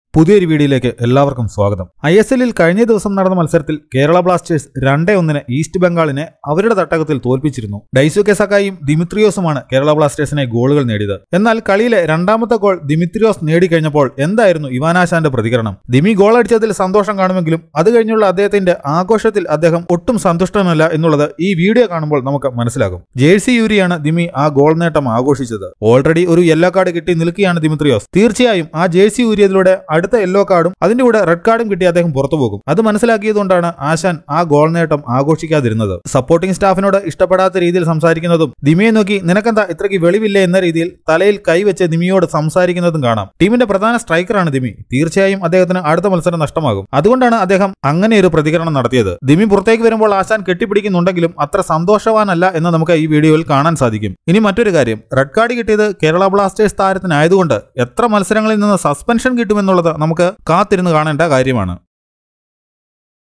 പുതിയൊരു വീഡിയോയിലേക്ക് എല്ലാവർക്കും സ്വാഗതം ഐ എസ് എല്ലിൽ കഴിഞ്ഞ ദിവസം നടന്ന മത്സരത്തിൽ കേരള ബ്ലാസ്റ്റേഴ്സ് രണ്ടേ ഒന്നിന് ഈസ്റ്റ് ബംഗാളിനെ അവരുടെ തട്ടകത്തിൽ തോൽപ്പിച്ചിരുന്നു ഡൈസുകെ സക്കായും ദിമിത്രിയോസുമാണ് കേരള ബ്ലാസ്റ്റേഴ്സിനെ ഗോളുകൾ നേടിയത് എന്നാൽ കളിയിലെ രണ്ടാമത്തെ ഗോൾ ദിമിത്രിയോസ് നേടിക്കഴിഞ്ഞപ്പോൾ എന്തായിരുന്നു ഇവാനാശാന്റെ പ്രതികരണം ദിമി ഗോൾ അടിച്ചതിൽ സന്തോഷം കാണുമെങ്കിലും അത് കഴിഞ്ഞുള്ള അദ്ദേഹത്തിന്റെ ആഘോഷത്തിൽ അദ്ദേഹം ഒട്ടും സന്തുഷ്ടനല്ല എന്നുള്ളത് ഈ വീഡിയോ കാണുമ്പോൾ നമുക്ക് മനസ്സിലാകും ജേഴ്സി യൂരിയാണ് ദിമി ആ ഗോൾ നേട്ടം ആഘോഷിച്ചത് ഓൾറെഡി ഒരു യെല്ലോ കാർഡ് കിട്ടി നിൽക്കുകയാണ് ദിമിത്രിയോസ് തീർച്ചയായും ആ ജേഴ്സി ഊരിയതിലൂടെ അടുത്ത യെല്ലോ കാർഡും അതിന്റെ കൂടെ റെഡ് കാർഡും കിട്ടി അദ്ദേഹം പുറത്തു പോകും അത് മനസ്സിലാക്കിയതുകൊണ്ടാണ് ആശാൻ ആ ഗോൾ നേട്ടം ആഘോഷിക്കാതിരുന്നത് സപ്പോർട്ടിംഗ് സ്റ്റാഫിനോട് ഇഷ്ടപ്പെടാത്ത രീതിയിൽ സംസാരിക്കുന്നതും ദിമിയെ നോക്കി നിനക്കെന്താ ഇത്രയ്ക്ക് വെളിവില്ലേ എന്ന രീതിയിൽ തലയിൽ കൈവച്ച് ദിമിയോട് സംസാരിക്കുന്നതും കാണാം ടീമിന്റെ പ്രധാന സ്ട്രൈക്കറാണ് ദിമി തീർച്ചയായും അദ്ദേഹത്തിന് അടുത്ത മത്സരം നഷ്ടമാകും അതുകൊണ്ടാണ് അദ്ദേഹം അങ്ങനെ ഒരു പ്രതികരണം നടത്തിയത് ദിമി പുറത്തേക്ക് വരുമ്പോൾ ആശാൻ കെട്ടിപ്പിടിക്കുന്നുണ്ടെങ്കിലും അത്ര സന്തോഷവാനല്ല എന്ന് നമുക്ക് ഈ വീഡിയോയിൽ കാണാൻ സാധിക്കും ഇനി മറ്റൊരു കാര്യം റെഡ് കാർഡ് കിട്ടിയത് കേരള ബ്ലാസ്റ്റേഴ്സ് താരത്തിനായതുകൊണ്ട് എത്ര മത്സരങ്ങളിൽ നിന്ന് സസ്പെൻഷൻ കിട്ടുമെന്നുള്ളത് നമുക്ക് കാത്തിരുന്ന് കാണേണ്ട കാര്യമാണ്